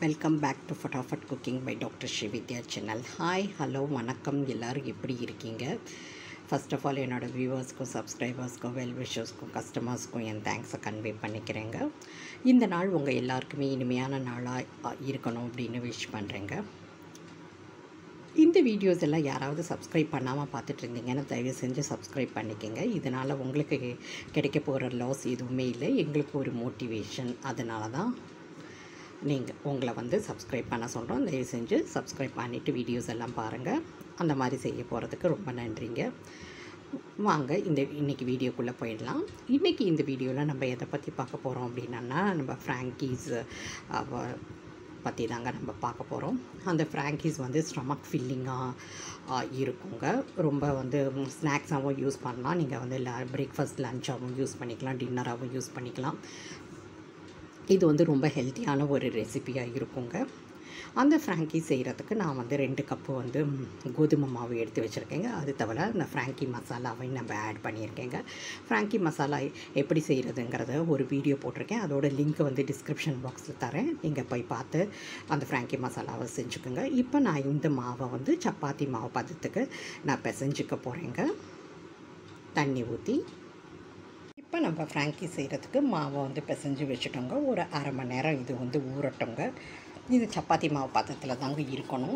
welcome back to Fatafat cooking by doctor Srividya channel hi hello வணக்கம் எல்லோரும் எப்படி இருக்கீங்க ஃபர்ஸ்ட் ஆஃப் ஆல் என்னோடய வியூவர்ஸ்க்கும் சப்ஸ்கிரைபர்ஸ்க்கும் வெல் விஷர்ஸ்க்கும் கஸ்டமர்ஸ்க்கும் என் தேங்க்ஸை கன்வே பண்ணிக்கிறேங்க இந்த நாள் உங்கள் எல்லாருக்குமே இனிமையான நாளாக இருக்கணும் அப்படின்னு விஷ் பண்ணுறேங்க இந்த வீடியோஸ் எல்லாம் யாராவது சப்ஸ்கிரைப் பண்ணாமல் பார்த்துட்டு இருந்தீங்கன்னா தயவு செஞ்சு சப்ஸ்கிரைப் பண்ணிக்கோங்க இதனால் உங்களுக்கு கிடைக்க போகிற லாஸ் எதுவுமே இல்லை எங்களுக்கு ஒரு மோட்டிவேஷன் அதனால தான் நீங்கள் உங்களை வந்து சப்ஸ்கிரைப் பண்ண சொல்கிறோம் தயவு செஞ்சு சப்ஸ்கிரைப் பண்ணிவிட்டு வீடியோஸ் எல்லாம் பாருங்கள் அந்த மாதிரி செய்ய போகிறதுக்கு ரொம்ப நன்றிங்க வாங்க இந்த இன்றைக்கி வீடியோக்குள்ளே போயிடலாம் இன்றைக்கி இந்த வீடியோவில் நம்ம எதை பற்றி பார்க்க போகிறோம் அப்படின்னா நம்ம ஃப்ராங்கீஸ் பற்றி தாங்க நம்ம பார்க்க போகிறோம் அந்த ஃப்ராங்கீஸ் வந்து ஸ்டமக் ஃபில்லிங்காக இருக்குங்க ரொம்ப வந்து ஸ்நாக்ஸாகவும் யூஸ் பண்ணலாம் நீங்கள் வந்து பிரேக்ஃபாஸ்ட் லஞ்சாகவும் யூஸ் பண்ணிக்கலாம் டின்னராகவும் யூஸ் பண்ணிக்கலாம் இது வந்து ரொம்ப ஹெல்த்தியான ஒரு ரெசிபியாக இருக்குங்க அந்த ஃப்ராங்கி செய்கிறதுக்கு நான் வந்து ரெண்டு கப்பு வந்து கோதுமை மாவு எடுத்து வச்சுருக்கேங்க அது தவிர அந்த ஃப்ராங்கி மசாலாவையும் நம்ம ஆட் பண்ணியிருக்கேங்க ஃப்ராங்கி மசாலா எப்படி செய்கிறதுங்கிறத ஒரு வீடியோ போட்டிருக்கேன் அதோட லிங்க் வந்து டிஸ்கிரிப்ஷன் பாக்ஸில் தரேன் நீங்கள் போய் பார்த்து அந்த ஃப்ராங்கி மசாலாவை செஞ்சுக்கோங்க இப்போ நான் இந்த மாவை வந்து சப்பாத்தி மாவு பதத்துக்கு நான் பிசைஞ்சிக்க போகிறேங்க தண்ணி ஊற்றி இப்போ நம்ம ஃப்ராங்கி செய்கிறதுக்கு மாவை வந்து பிசைஞ்சு வச்சுட்டோங்க ஒரு அரை மணி நேரம் இது வந்து ஊறட்டோங்க இது சப்பாத்தி மாவு பாத்திரத்தில் தாங்க இருக்கணும்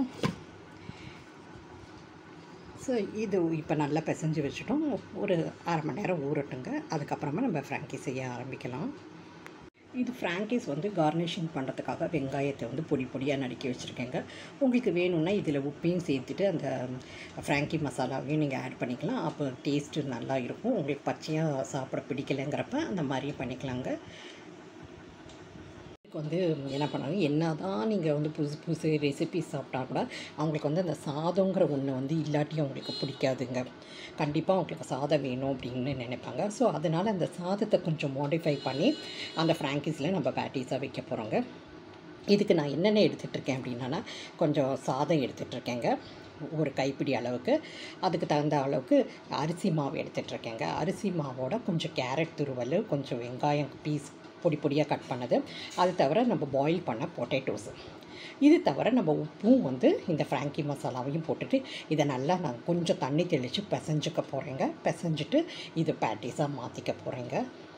ஸோ இது இப்போ நல்லா பிசைஞ்சு வச்சுட்டோம் ஒரு அரை மணி நேரம் ஊறட்டுங்க அதுக்கப்புறமா நம்ம ஃப்ராங்கி செய்ய ஆரம்பிக்கலாம் இது ஃப்ராங்கீஸ் வந்து கார்னிஷிங் பண்ணுறதுக்காக வெங்காயத்தை வந்து பொடி பொடியாக நறுக்கி வச்சுருக்கேங்க உங்களுக்கு வேணும்னா இதில் உப்பையும் சேர்த்துட்டு அந்த ஃப்ராங்கி மசாலாவையும் நீங்கள் ஆட் பண்ணிக்கலாம் அப்போ டேஸ்ட்டு நல்லா இருக்கும் உங்களுக்கு பச்சையாக சாப்பிட பிடிக்கலைங்கிறப்ப அந்த மாதிரியும் பண்ணிக்கலாங்க வந்து என்ன பண்ணாங்க என்ன தான் நீங்கள் வந்து புதுசு புதுசு ரெசிபி சாப்பிட்டா கூட அவங்களுக்கு வந்து அந்த சாதங்கிற ஒன்று வந்து இல்லாட்டி அவங்களுக்கு பிடிக்காதுங்க கண்டிப்பாக அவங்களுக்கு சாதம் வேணும் அப்படின்னு நினைப்பாங்க ஸோ அதனால் அந்த சாதத்தை கொஞ்சம் மாடிஃபை பண்ணி அந்த ஃப்ராங்கீஸில் நம்ம பேட்டிஸாக வைக்க போகிறோங்க இதுக்கு நான் என்னென்ன எடுத்துகிட்ருக்கேன் அப்படின்னா கொஞ்சம் சாதம் எடுத்துகிட்ருக்கேங்க ஒரு கைப்பிடி அளவுக்கு அதுக்கு தகுந்த அளவுக்கு அரிசி மாவு எடுத்துகிட்ருக்கேங்க அரிசி மாவோட கொஞ்சம் கேரட் துருவல் கொஞ்சம் வெங்காயம் பீஸ் பொடி பொடியாக கட் பண்ணது அது தவிர நம்ம பாயில் பண்ண பொட்டேட்டோஸு இது தவிர நம்ம உப்பும் வந்து இந்த ஃப்ராங்கி மசாலாவையும் போட்டுட்டு இதை நல்லா நான் கொஞ்சம் தண்ணி தெளித்து பிசைஞ்சிக்க போகிறேங்க பிசைஞ்சிட்டு இது பேட்டிஸாக மாற்றிக்க போகிறேங்க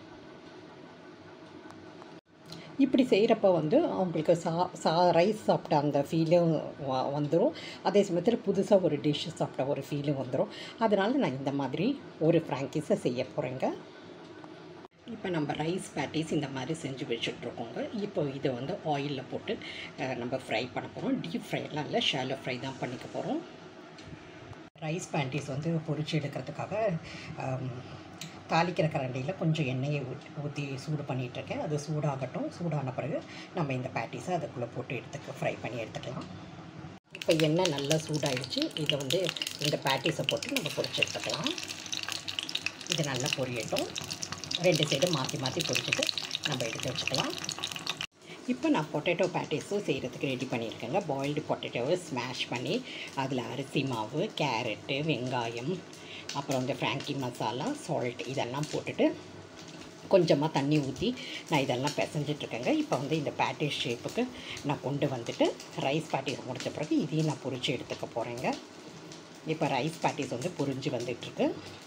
இப்படி செய்கிறப்ப வந்து அவங்களுக்கு சா சா ரைஸ் சாப்பிட்ட அந்த ஃபீலும் வந்துடும் அதே சமயத்தில் புதுசாக ஒரு டிஷ் சாப்பிட்ட ஒரு ஃபீலும் வந்துடும் அதனால் நான் இந்த மாதிரி ஒரு ஃப்ராங்கீஸை செய்ய போகிறேங்க இப்போ நம்ம ரைஸ் பேட்டிஸ் இந்த மாதிரி செஞ்சு வச்சுட்ருக்கோங்க இப்போ இதை வந்து ஆயிலில் போட்டு நம்ம ஃப்ரை பண்ண போகிறோம் டீப் ஃப்ரைலாம் இல்லை ஷாலோ ஃப்ரை தான் பண்ணிக்க போகிறோம் ரைஸ் பேட்டிஸ் வந்து பொரிச்சு எடுக்கிறதுக்காக தாளிக்கிற கரண்டியில் கொஞ்சம் எண்ணெயை ஊற்றி ஊற்றி சூடு பண்ணிகிட்ருக்கேன் அது சூடாகட்டும் சூடான பிறகு நம்ம இந்த பேட்டிஸை அதுக்குள்ளே போட்டு எடுத்துக்க ஃப்ரை பண்ணி எடுத்துக்கலாம் இப்போ எண்ணெய் நல்லா சூடாகிடுச்சு இதை வந்து இந்த பேட்டிஸை போட்டு நம்ம பொரிச்சு எடுத்துக்கலாம் இது நல்லா பொரியட்டும் ரெண்டு சைடு மாற்றி மாற்றி பொரிச்சிட்டு நம்ம எடுத்து வச்சுக்கலாம் இப்போ நான் பொட்டேட்டோ பேட்டிஸும் செய்கிறதுக்கு ரெடி பண்ணியிருக்கேங்க பாயில்டு பொட்டேட்டோவை ஸ்மாஷ் பண்ணி அதில் அரிசி மாவு கேரட்டு வெங்காயம் அப்புறம் இந்த ஃப்ராங்கி மசாலா சால்ட் இதெல்லாம் போட்டுட்டு கொஞ்சமாக தண்ணி ஊற்றி நான் இதெல்லாம் பிசைஞ்சிட்ருக்கேங்க இப்போ வந்து இந்த பேட்டிஸ் ஷேப்புக்கு நான் கொண்டு வந்துட்டு ரைஸ் பேட்டிஸ் முடித்த பிறகு இதையும் நான் பொரித்து எடுத்துக்க போகிறேங்க இப்போ ரைஸ் பேட்டிஸ் வந்து பொரிஞ்சு வந்துட்டுருக்கு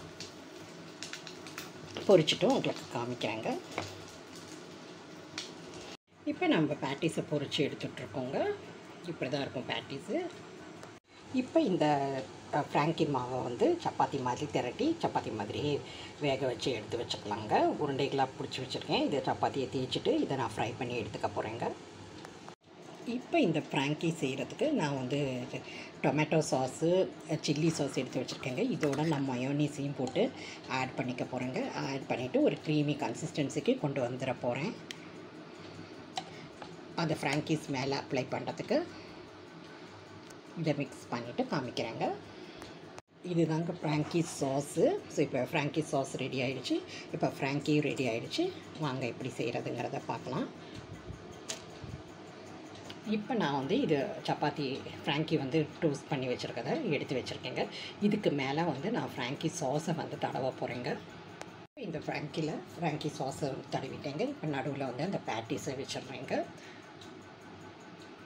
பொரிச்சிட்டும் உங்களுக்கு காமிக்கிறாங்க இப்போ நம்ம பேட்டிஸை பொரித்து எடுத்துகிட்ருக்கோங்க இப்படி தான் இருக்கும் பேட்டிஸு இப்போ இந்த ஃப்ராங்கி மாவை வந்து சப்பாத்தி மாதிரி திரட்டி சப்பாத்தி மாதிரி வேக வச்சு எடுத்து வச்சுக்கலாங்க உருண்டைகளாக பிடிச்சி வச்சுருக்கேன் இதை சப்பாத்தியை தேய்ச்சிட்டு இதை நான் ஃப்ரை பண்ணி எடுத்துக்க போகிறேங்க இப்போ இந்த ஃப்ராங்கி செய்கிறதுக்கு நான் வந்து டொமேட்டோ சாஸு சில்லி சாஸ் எடுத்து வச்சுருக்கேங்க இதோட நான் மயோனீஸையும் போட்டு ஆட் பண்ணிக்க போகிறேங்க ஆட் பண்ணிவிட்டு ஒரு க்ரீமி கன்சிஸ்டன்சிக்கு கொண்டு வந்துட போகிறேன் அந்த ஃப்ராங்கீஸ் மேலே அப்ளை பண்ணுறதுக்கு இதை மிக்ஸ் பண்ணிவிட்டு காமிக்கிறேங்க இதுதாங்க ஃப்ராங்கி சாஸு ஸோ இப்போ ஃப்ராங்கி சாஸ் ரெடி ஆகிடுச்சு இப்போ ஃப்ராங்கியும் ரெடி ஆகிடுச்சு வாங்க எப்படி செய்கிறதுங்கிறத பார்க்கலாம் இப்போ நான் வந்து இது சப்பாத்தி ஃப்ராங்கி வந்து டோஸ்ட் பண்ணி வச்சுருக்கத எடுத்து வச்சுருக்கேங்க இதுக்கு மேலே வந்து நான் ஃப்ராங்கி சாஸை வந்து தடவ போகிறேங்க இந்த ஃப்ராங்கியில் ஃப்ராங்கி சாஸை தடவிட்டேங்க இப்போ நடுவில் வந்து அந்த பேட்டிஸை வச்சிடுறேங்க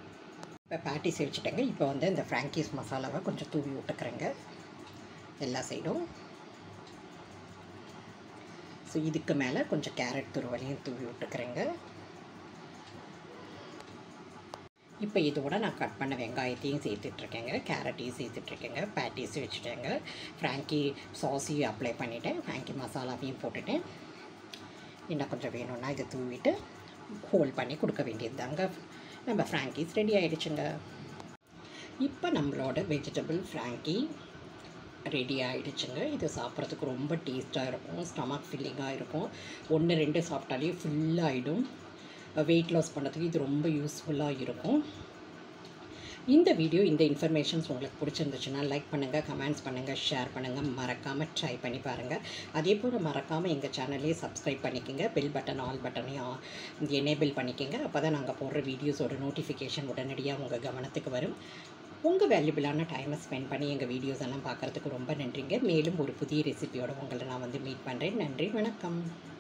இப்போ பேட்டிஸ் வச்சுட்டேங்க இப்போ வந்து இந்த ஃப்ராங்கீஸ் மசாலாவை கொஞ்சம் தூவி விட்டுக்கிறேங்க எல்லா சைடும் ஸோ இதுக்கு மேலே கொஞ்சம் கேரட் துருவலையும் தூவி விட்டுக்கிறேங்க இப்போ இதோட நான் கட் பண்ண வெங்காயத்தையும் சேர்த்துட்ருக்கேங்க கேரட்டையும் சேர்த்துட்ருக்கேங்க பேட்டிஸும் வச்சுட்டேங்க ஃப்ராங்கி சாஸையும் அப்ளை பண்ணிவிட்டேன் ஃப்ராங்கி மசாலாவையும் போட்டுட்டேன் இன்னும் கொஞ்சம் வேணும்னா இதை தூவிட்டு ஹோல்ட் பண்ணி கொடுக்க வேண்டியது தாங்க நம்ம ஃப்ராங்கீஸ் ரெடி ஆகிடுச்சுங்க இப்போ நம்மளோட வெஜிடபிள் ஃப்ராங்கி ரெடி ஆகிடுச்சுங்க இது சாப்பிட்றதுக்கு ரொம்ப டேஸ்ட்டாக இருக்கும் ஸ்டமக் ஃபில்லிங்காக இருக்கும் ஒன்று ரெண்டு சாப்பிட்டாலே ஃபுல்லாகிடும் வெயிட் லாஸ் பண்ணுறதுக்கு இது ரொம்ப யூஸ்ஃபுல்லாக இருக்கும் இந்த வீடியோ இந்த இன்ஃபர்மேஷன்ஸ் உங்களுக்கு பிடிச்சிருந்துச்சுன்னா லைக் பண்ணுங்கள் கமெண்ட்ஸ் பண்ணுங்கள் ஷேர் பண்ணுங்கள் மறக்காமல் ட்ரை பண்ணி பாருங்கள் அதே போல் மறக்காமல் எங்கள் சேனல்லே சப்ஸ்கிரைப் பண்ணிக்கோங்க பெல் பட்டன் ஆல் பட்டனையும் எனேபிள் பண்ணிக்கோங்க அப்போ தான் நாங்கள் போடுற வீடியோஸோட நோட்டிஃபிகேஷன் உடனடியாக உங்கள் கவனத்துக்கு வரும் உங்கள் வேல்யூபிளான டைமை ஸ்பெண்ட் பண்ணி எங்கள் வீடியோஸ் எல்லாம் பார்க்குறதுக்கு ரொம்ப நன்றிங்க மேலும் ஒரு புதிய ரெசிபியோட உங்களை நான் வந்து மீட் பண்ணுறேன் நன்றி வணக்கம்